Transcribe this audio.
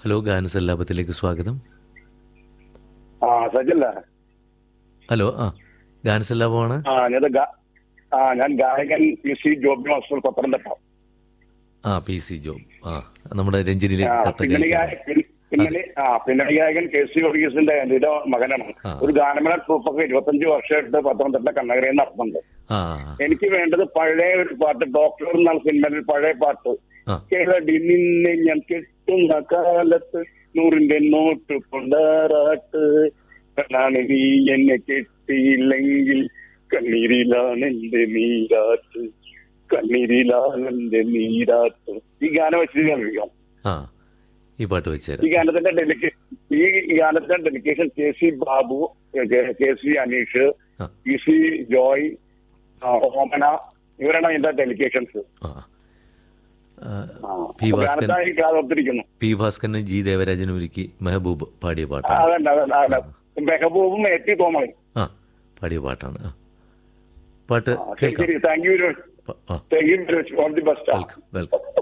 Hello ഗാനസല്ലാപത്തിലേക്ക് സ്വാഗതം ആ സജല്ല hello ആ ഗാനസല്ലാപമാണ് ആ ഞാൻ ഗാ- ആ ഞാൻ ഗായകൻ P C Joby master Pathanamthitta ആ പി സി ജോബ് ആ നമ്മുടെ രഞ്ജനിയിലെ ആ, കത്ത് പിന്നണി കേൾക്കാം. ഗായ- പിൻ- പിന്നണി ആ പിന്നണി ഗായകൻ കെ സി വർഗീസിന്റെ എന്റെ മകനാണ് ആ. ഒരു ഗാനമേള ട്രൂപ്പൊക്കെ ഇരുപത്തഞ്ച് വർഷമായിട്ട് പത്തനംതിട്ട കണ്ണകരയിൽ നടത്തുന്നുണ്ട് ആ എനിക്ക് വേണ്ടത് പഴയ ഒരു പാട്ട് ഡോക്ടർ എന്നുള്ള സിനിമയിൽ പഴയ പാട്ട് ആ കേളടി നിന്നെ ഞാൻ കെട്ടുന്ന കാലത്ത് നൂറിന്റെ നോട്ട് കൊണ്ടാറാട്ട് കണ്ണാണ് നീ എന്നെ കെട്ടിയില്ലെങ്കിൽ കണ്ണീരിലാണ് എന്റെ നീരാട്ട് കണ്ണീരിലാണ് എന്റെ നീരാട്ട് ഈ ഗാനം വെച്ച് കേൾപ്പിക്കാം ആ ഈ പാട്ട് ഈ വെച്ചുതരാം ഗാനത്തിന്റെ ഡെലിക്കേഷൻ ഈ ഗാനത്തിന്റെ dedication K C Babu K- K C Anish ആ. പി സി ജോയ് ആ, ഓമന ഇവരാണ് അതിന്റെ ഡെലിക്കേഷൻസ് ആ ആ, പി ഭാസ്കരൻ ഗാനത്തായി കാതോർത്തിരിക്കുന്നു പി ഭാസ്കരന് ജി ദേവരാജൻ ഒരുക്കി മെഹബൂബ് പാടിയ ആ, പാട്ടാണ് അതന്നെ അതന്നെ അതന്നെ മെഹബൂബും എത്തി തോമണി ആ പാടിയ പാട്ടാണ് ആ പാട്ട് ശരി കേൾക്കാം ശരി താങ്ക് യു വെരി മച്ച് പ- ആ thank you very much all the best welcome welcome